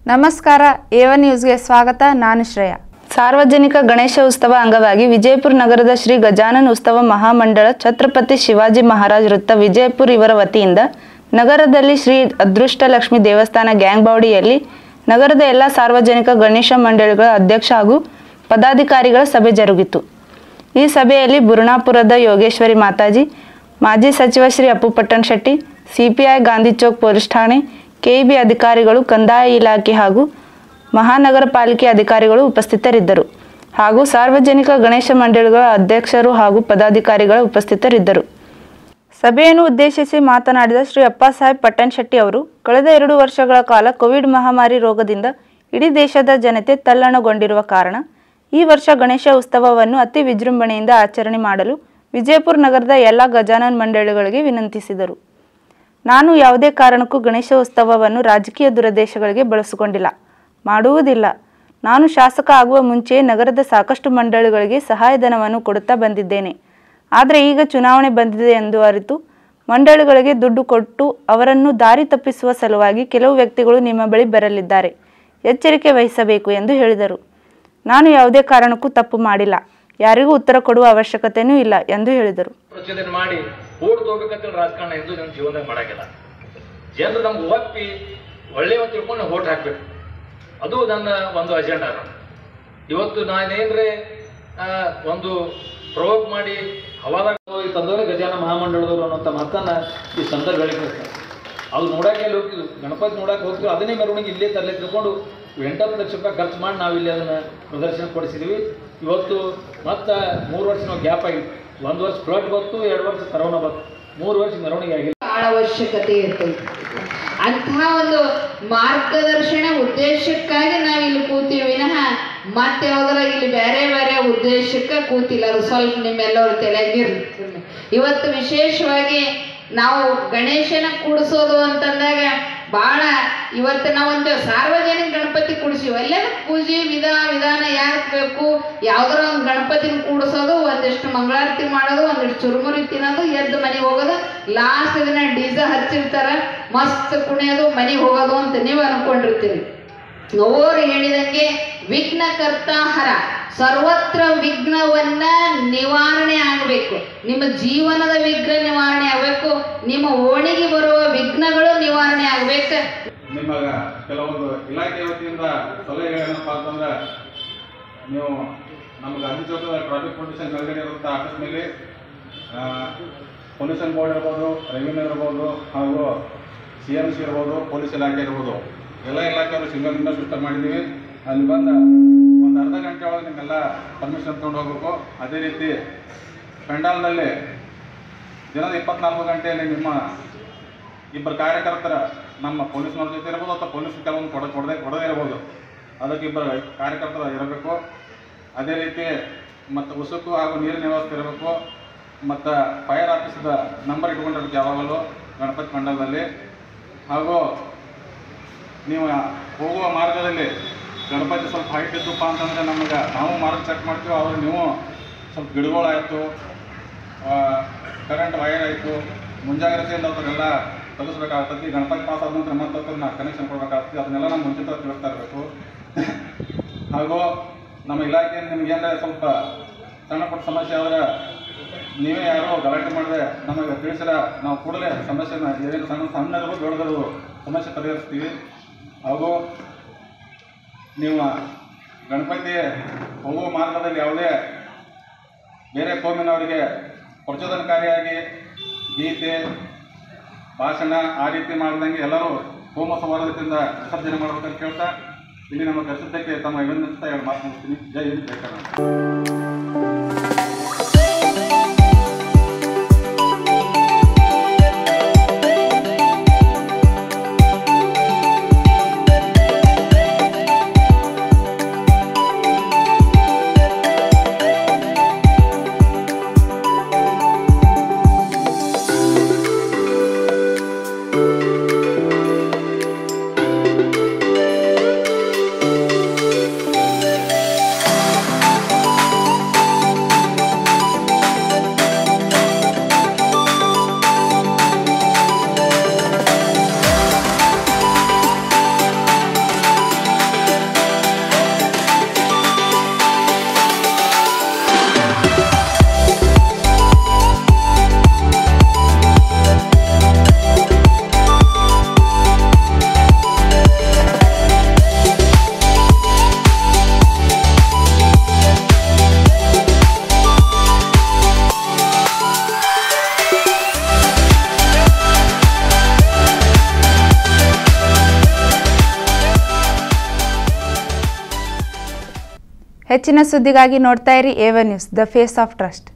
ನಮಸ್ಕಾರ ಏವ ನ್ಯೂಸ್ಗೆ ಸ್ವಾಗತ ನಾನು ಶ್ರೇಯಾ ಸಾರ್ವಜನಿಕ ಗಣೇಶ ಉತ್ಸವ ಅಂಗವಾಗಿ ವಿಜಯಪುರ ನಗರದ ಶ್ರೀ ಗಜಾನನ ಉತ್ಸವ ಮಹಾಮಂಡಳ ಛತ್ರಪತಿ ಶಿವಾಜಿ ಮಹಾರಾಜ್ ವೃತ್ತ ವಿಜಯಪುರ ಇವರ ವತಿಯಿಂದ ನಗರದಲ್ಲಿ ಶ್ರೀ ಅದೃಷ್ಟಲಕ್ಷ್ಮಿ ದೇವಸ್ಥಾನ ಗ್ಯಾಂಗ್ ಬಾವಡಿಯಲ್ಲಿ ನಗರದ ಎಲ್ಲ ಸಾರ್ವಜನಿಕ ಗಣೇಶ ಮಂಡಳಿಗಳ ಅಧ್ಯಕ್ಷ ಹಾಗೂ ಪದಾಧಿಕಾರಿಗಳ ಸಭೆ ಜರುಗಿತು ಈ ಸಭೆಯಲ್ಲಿ ಬುರುಣಾಪುರದ ಯೋಗೇಶ್ವರಿ ಮಾತಾಜಿ ಮಾಜಿ ಸಚಿವ ಶ್ರೀ ಅಪ್ಪು ಪಟ್ಟಣ್ ಶೆಟ್ಟಿ ಸಿಪಿಐ ಗಾಂಧಿ ಚೌಕ್ ಪೊಲೀಸ್ ಠಾಣೆ ಕೆಇಬಿ ಅಧಿಕಾರಿಗಳು ಕಂದಾಯ ಇಲಾಖೆ ಹಾಗೂ ಮಹಾನಗರ ಪಾಲಿಕೆ ಅಧಿಕಾರಿಗಳು ಉಪಸ್ಥಿತರಿದ್ದರು ಹಾಗೂ ಸಾರ್ವಜನಿಕ ಗಣೇಶ ಮಂಡಳಿಗಳ ಅಧ್ಯಕ್ಷರು ಹಾಗೂ ಪದಾಧಿಕಾರಿಗಳು ಉಪಸ್ಥಿತರಿದ್ದರು ಸಭೆಯನ್ನು ಉದ್ದೇಶಿಸಿ ಮಾತನಾಡಿದ ಶ್ರೀ ಅಪ್ಪಾಸಾಹೇಬ್ ಪಟ್ಟಣ್ ಶೆಟ್ಟಿ ಅವರು ಕಳೆದ ಎರಡು ವರ್ಷಗಳ ಕಾಲ ಕೋವಿಡ್ ಮಹಾಮಾರಿ ರೋಗದಿಂದ ಇಡೀ ದೇಶದ ಜನತೆ ತಲ್ಲಣಗೊಂಡಿರುವ ಕಾರಣ ಈ ವರ್ಷ ಗಣೇಶ ಉತ್ಸವವನ್ನು ಅತಿ ವಿಜೃಂಭಣೆಯಿಂದ ಆಚರಣೆ ಮಾಡಲು ವಿಜಯಪುರ ನಗರದ ಎಲ್ಲ ಗಜಾನನ್ ಮಂಡಳಿಗಳಿಗೆ ವಿನಂತಿಸಿದರು ನಾನು ಯಾವುದೇ ಕಾರಣಕ್ಕೂ ಗಣೇಶ ಉತ್ಸವವನ್ನು ರಾಜಕೀಯ ದುರುದ್ದೇಶಗಳಿಗೆ ಬಳಸಿಕೊಂಡಿಲ್ಲ ಮಾಡುವುದಿಲ್ಲ ನಾನು ಶಾಸಕ ಆಗುವ ಮುಂಚೆ ನಗರದ ಸಾಕಷ್ಟು ಮಂಡಳಿಗಳಿಗೆ ಸಹಾಯಧನವನ್ನು ಕೊಡುತ್ತಾ ಬಂದಿದ್ದೇನೆ ಆದರೆ ಈಗ ಚುನಾವಣೆ ಬಂದಿದೆ ಎಂದು ಅರಿತು ಮಂಡಳಿಗಳಿಗೆ ದುಡ್ಡು ಕೊಟ್ಟು ಅವರನ್ನು ದಾರಿ ತಪ್ಪಿಸುವ ಸಲುವಾಗಿ ಕೆಲವು ವ್ಯಕ್ತಿಗಳು ನಿಮ್ಮ ಬಳಿ ಬರಲಿದ್ದಾರೆ ಎಚ್ಚರಿಕೆ ವಹಿಸಬೇಕು ಎಂದು ಹೇಳಿದರು ನಾನು ಯಾವುದೇ ಕಾರಣಕ್ಕೂ ತಪ್ಪು ಮಾಡಿಲ್ಲ ಯಾರಿಗೂ ಉತ್ತರ ಕೊಡುವ ಅವಶ್ಯಕತೆಯೂ ಇಲ್ಲ ಎಂದು ಹೇಳಿದರು ಪ್ರಚೋದನೆ ಮಾಡಿ ಓಡ್ ತಗೋಬೇಕಂತೇಳಿ ರಾಜಕಾರಣ ಎಂದು ನನ್ನ ಜೀವನದಾಗ ಮಾಡಾಕಿಲ್ಲ ಜನರು ನಮ್ಗೆ ಒಪ್ಪಿ ಒಳ್ಳೆಯವ ತಿಳ್ಕೊಂಡು ಓಟ್ ಹಾಕ್ಬೇಕು ಅದು ನನ್ನ ಒಂದು ಅಜೆಂಡಾ ಇವತ್ತು ನಾನೇನ್ರೆ ಆ, ಒಂದು ಪ್ರವೋಕ್ ಮಾಡಿ ಹವಾದಾಗ ಹೋಗಿ ತಂದವರೇ ಗಜಾನ ಮಹಾಮಂಡಳದವರು ಅನ್ನೋಂಥ ಮಾತನ್ನ ಈ ಸಂದರ್ಭ ಹೇಳಿರ್ತಾರೆ ಅದು ನೋಡಕ್ಕೆ ಎಲ್ಲಿ ಹೋಗ್ತಿದ್ವು ಗಣಪತಿ ನೋಡಕ್ಕೆ ಹೋಗ್ತೀವಿ ಅದನ್ನೇ ಮೆರವಣಿಗೆ ಇಲ್ಲೇ ತರಲೆ ತಿಳ್ಕೊಂಡು ಎಂಟತ್ತು ಲಕ್ಷ ರೂಪಾಯಿ ಖರ್ಚು ಮಾಡಿ ನಾವು ಇಲ್ಲಿ ಅದನ್ನು ಪ್ರದರ್ಶನ ಕೊಡಿಸಿದ್ವಿ ಇವತ್ತು ಮತ್ತೆ ಮೂರು ವರ್ಷ ನಾವು ಗ್ಯಾಪ್ ಆಗಿತ್ತು ಒಂದು ವರ್ಷ ಫ್ಲಡ್ ಬಂತು ಎರಡು ವರ್ಷ ಕರೋನಾ ಬಂತು ಮೂರು ವರ್ಷ ಮೆರವಣಿಗೆ ಆಗಿಲ್ಲ ಬಹಳ ಅವಶ್ಯಕತೆ ಇರ್ತೈತಿ ಅಂತಹ ಒಂದು ಮಾರ್ಗದರ್ಶನ ಉದ್ದೇಶಕ್ಕಾಗಿ ನಾವು ಇಲ್ಲಿ ಕೂತೀವಿ ವಿನಃ ಮತ್ತೆ ಯಾವ್ದಾರ ಇಲ್ಲಿ ಬೇರೆ ಬೇರೆ ಉದ್ದೇಶಕ್ಕೆ ಕೂತಿಲ್ಲ ಅದು ಸ್ವಲ್ಪ ನಿಮ್ಮೆಲ್ಲರ ತಲೆಗಿರ್ತದೆ ಇವತ್ತು ವಿಶೇಷವಾಗಿ ನಾವು ಗಣೇಶನ ಕೂಡಿಸೋದು ಅಂತಂದಾಗ ಬಹಳ ಇವತ್ತು ನಾವೊಂದು ಸಾರ್ವಜನಿಕ ಗಣಪತಿ ಕೂಡಿಸಿವಿ ಅಲ್ಲೆಲ್ಲ ಪೂಜೆ ವಿಧ ವಿಧಾನ ಯಾಕೆ ಬೇಕು ಯಾವ್ದಾರ ಒಂದು ಗಣಪತಿನ ಕೂಡಿಸೋದು ಒಂದಿಷ್ಟು ಮಂಗಳಾರತಿ ಮಾಡೋದು ಒಂದಿಷ್ಟು ಚುರುಮುರಿ ತಿನ್ನೋದು ಎದ್ದು ಮನೆಗೆ ಹೋಗೋದು ಲಾಸ್ಟ್ ದಿನ ಡಿಜ ಹಚ್ಚಿರ್ತಾರ ಮಸ್ತ್ ಕುಣಿಯೋದು ಮನೆಗೆ ಹೋಗೋದು ಅಂತ ನೀವು ಅನ್ಕೊಂಡಿರ್ತೀರಿ ನೋರು ಹೇಳಿದಂಗೆ ವಿಘ್ನಕರ್ತ ಹರ ಸರ್ವತ್ರ ವಿಘ್ನವನ್ನ ನಿವಾರಣೆ ಆಗಬೇಕು ನಿಮ್ಮ ಜೀವನದ ವಿಘ್ನ ನಿವಾರಣೆ ಆಗಬೇಕು ನಿಮ್ಮ ಓಣಿಗೆ ಬರುವ ವಿಘ್ನಗಳು ನಿವಾರಣೆ ಆಗ್ಬೇಕು ನಿಮಗೆ ಕೆಲವೊಂದು ಇಲಾಖೆ ವತಿಯಿಂದ ಸಲಹೆಗಳೇನಪ್ಪ ಅಂತಂದ್ರೆ ನೀವು ನಮ್ಮ ಗಾಂಧಿ ಚೌಕದ ಟ್ರಾಫಿಕ್ ಪೊಲ್ಯೂಷನ್ ಕೆಳಗಡೆ ಇರುವಂಥ ಆಫೀಸ್ ಮೇಲೆ ಪೊಲ್ಯೂಷನ್ ಬೋರ್ಡ್ ಇರ್ಬೋದು ರೆವಿನ್ಯೂ ಇರ್ಬೋದು ಹಾಗೂ ಸಿ ಎಮ್ ಸಿ ಇರ್ಬೋದು ಪೊಲೀಸ್ ಇಲಾಖೆ ಇರ್ಬೋದು ಎಲ್ಲ ಇಲಾಖೆಯವರು ಸಿಂಗಲ್ ವಿಂಡೋ ಸಿಸ್ಟಮ್ ಮಾಡಿದ್ದೀವಿ ಅಲ್ಲಿ ಬಂದ ಒಂದು ಅರ್ಧ ಗಂಟೆ ಒಳಗೆ ನಿಮ್ಮೆಲ್ಲ ಪರ್ಮಿಷನ್ ತೊಗೊಂಡು ಹೋಗ್ಬೇಕು ಅದೇ ರೀತಿ ಪೆಂಡಾಲ್ನಲ್ಲಿ ದಿನದ ಇಪ್ಪತ್ನಾಲ್ಕು ಗಂಟೆಯಲ್ಲಿ ನಿಮ್ಮ ಇಬ್ಬರು ಕಾರ್ಯಕರ್ತರ ನಮ್ಮ ಪೊಲೀಸ್ನವ್ರ ಜೊತೆ ಇರ್ಬೋದು ಅಥವಾ ಪೊಲೀಸ್ ಕೆಲವೊಂದು ಕೊಡ ಕೊಡದೆ ಕೊಡದೇ ಇರ್ಬೋದು ಅದಕ್ಕೆ ಇಬ್ಬರು ಕಾರ್ಯಕರ್ತರು ಇರಬೇಕು ಅದೇ ರೀತಿ ಮತ್ತು ಉಸುಕು ಹಾಗೂ ನೀರಿನ ವ್ಯವಸ್ಥೆ ಇರಬೇಕು ಮತ್ತು ಫೈರ್ ಆಫೀಸ್ದ ನಂಬರ್ ಇಟ್ಕೊಂಡಿರ್ಬೇಕು ಯಾವಾಗಲೂ ಗಣಪತಿ ಮಂಡಲದಲ್ಲಿ ಹಾಗೂ ನೀವು ಹೋಗುವ ಮಾರ್ಗದಲ್ಲಿ ಗಣಪತಿ ಸ್ವಲ್ಪ ಹೈಟ್ ಇದ್ದಪ್ಪ ಅಂತಂದರೆ ನಮಗೆ ನಾವು ಮಾರ್ಗ ಚೆಕ್ ಮಾಡ್ತೀವಿ ಆದ್ರೆ ನೀವು ಸ್ವಲ್ಪ ಗಿಡಗಳಾಯಿತು ಕರೆಂಟ್ ವೈರ್ ಆಯಿತು ಮುಂಜಾಗ್ರತೆಯಿಂದ ಅದನ್ನೆಲ್ಲ ತೆಗೆಸ್ಬೇಕಾಗ್ತದೆ ಗಣಪತಿ ಪಾಸ್ ಆದ ನಂತರ ಮತ್ತೆ ಅದನ್ನ ಕನೆಕ್ಷನ್ ಕೊಡಬೇಕಾಗ್ತದೆ ಅದನ್ನೆಲ್ಲ ನಾವು ಮುಂಚಿತ ತಿಳಿಸ್ತಾ ಇರಬೇಕು ಹಾಗೂ ನಮ್ಮ ಇಲಾಖೆಯಿಂದ ನಿಮ್ಗೆ ಏನಾರ ಸ್ವಲ್ಪ ಸಣ್ಣ ಪುಟ್ಟ ಸಮಸ್ಯೆ ಆದರೆ ನೀವೇ ಯಾರೋ ಗಲಾಟೆ ಮಾಡಿದ್ರೆ ನಮಗೆ ತಿಳಿಸಿರ ನಾವು ಕೂಡಲೇ ಸಮಸ್ಯೆನ ಏನೇನು ಸಣ್ಣ ಸಣ್ಣದು ದೊಡ್ಡದು ಸಮಸ್ಯೆ ಪರಿಹರಿಸ್ತೀವಿ ಹಾಗೂ ನೀವು ಗಣಪತಿ ಹೋಗುವ ಮಾರ್ಗದಲ್ಲಿ ಯಾವುದೇ ಬೇರೆ ಕೋಮಿನವರಿಗೆ ಪ್ರಚೋದನಕಾರಿಯಾಗಿ ಗೀತೆ ಭಾಷಣ ಆ ರೀತಿ ಮಾಡ್ದಂಗೆ ಎಲ್ಲರೂ ಹೋಮ ಸೌಹಾರ್ದತೆಯಿಂದ ವಿಸರ್ಜನೆ ಮಾಡ್ಬೇಕಂತ ಕೇಳ್ತಾ ಇಲ್ಲಿ ನಮ್ಮ ಕರ್ತೃತ್ವಕ್ಕೆ ತಮ್ಮ ಅಭಿನಂದಿಸ್ತಾ ಎರಡು ಮಾತು ಮುಗಿಸ್ತೀನಿ ಜೈ ಹಿಂದ್ ಜೈ ಕರ್ನಾಟಕ ಿ ಹೆಚ್ಚಿನ ಸುದ್ದಿಗಾಗಿ ನೋಡ್ತಾ ಇರಿ ಏವ news the face of trust